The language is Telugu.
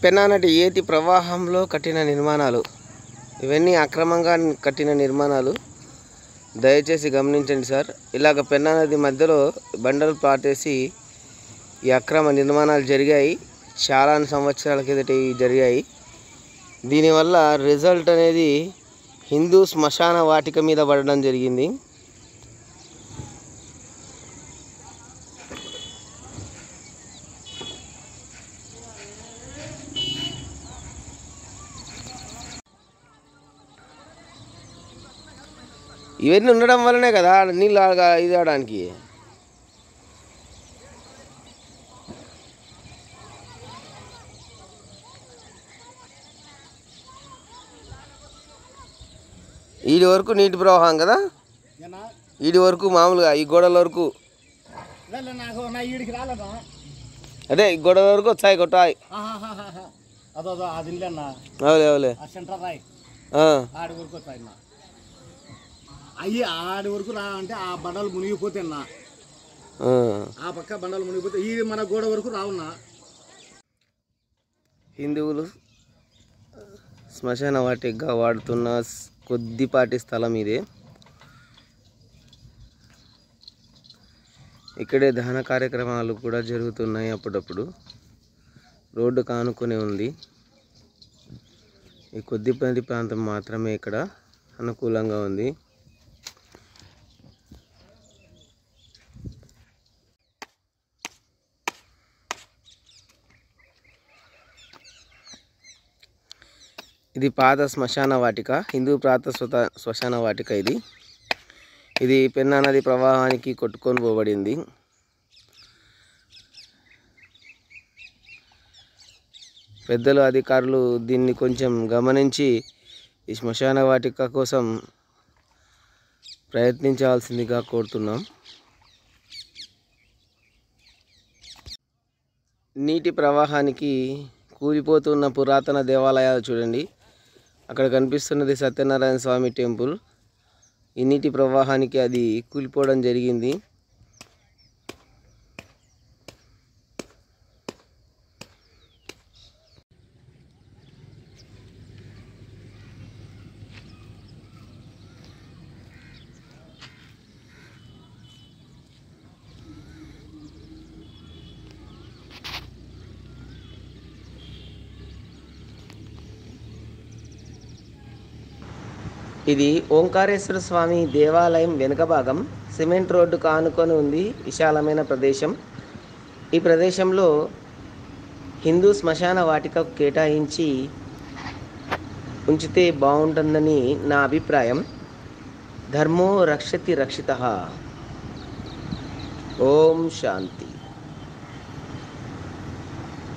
పెన్నా నది ఏటి ప్రవాహంలో కట్టిన నిర్మాణాలు ఇవన్నీ అక్రమంగా కట్టిన నిర్మాణాలు దయచేసి గమనించండి సార్ ఇలాగ పెన్నా నది మధ్యలో బండలు పాటేసి ఈ అక్రమ నిర్మాణాలు జరిగాయి చాలా సంవత్సరాల కిందట ఇవి జరిగాయి దీనివల్ల రిజల్ట్ అనేది హిందూ శ్మశాన వాటిక మీద పడడం జరిగింది ఇవన్నీ ఉండడం వల్లనే కదా నీళ్ళు ఆడ- ఇది అవడానికి ఈడి వరకు నీటి ప్రవాహం కదా ఏనా ఈడి వరకు మామూలుగా ఈ గోడల వరకు లేదు నాకు నా ఈడికి రాలేదా అదే ఈ గోడల వరకు వచ్చాయి కొట్టాయి ఆహాహాహా. అదో అదో అది ఇల్లన్నా అవులే అవులే ఆ సెంటర్ రాయ్ ఆ, ఆడి వరకు వస్తాయి నా అయ్యి ఆడి వరకు రా అంటే ఆ బండలు మునిగిపోతే నా ఆ. ఆ పక్క బండలు మునిగిపోతే ఈ మన గోడ వరకు రావున్నా హిందువులు శ్మశాన వాటిగా వాడుతున్న స్- కొద్దిపాటి స్థలం ఇదే ఇక్కడే దహన కార్యక్రమాలు కూడా జరుగుతున్నాయి అప్పుడప్పుడు రోడ్డు కానుకొని ఉంది ఈ కొద్దిపాటి ప్రాంతం మాత్రమే ఇక్కడ అనుకూలంగా ఉంది ఇది పాత శ్మశాన వాటిక హిందూ ప్రాత స్వత శ్మశాన వాటిక ఇది ఇది పెన్నా నది ప్రవాహానికి కొట్టుకొని పోబడింది పెద్దలు అధికారులు దీన్ని కొంచెం గమనించి ఈ శ్మశాన వాటిక కోసం ప్రయత్నించాల్సిందిగా కోరుతున్నాం నీటి ప్రవాహానికి కూలిపోతున్న పురాతన దేవాలయాలు చూడండి అక్కడ కనిపిస్తున్నది సత్యనారాయణ స్వామి టెంపుల్ ఈ నీటి ప్రవాహానికి అది కూలిపోవడం జరిగింది ఇది ఓంకారేశ్వర స్వామి దేవాలయం వెనుక భాగం సిమెంట్ రోడ్డుకు ఆనుకొని ఉంది విశాలమైన ప్రదేశం ఈ ప్రదేశంలో హిందూ శ్మశాన వాటిక కేటాయించి ఉంచితే బాగుంటుందని నా అభిప్రాయం ధర్మో రక్షతి రక్షిత ఓం శాంతి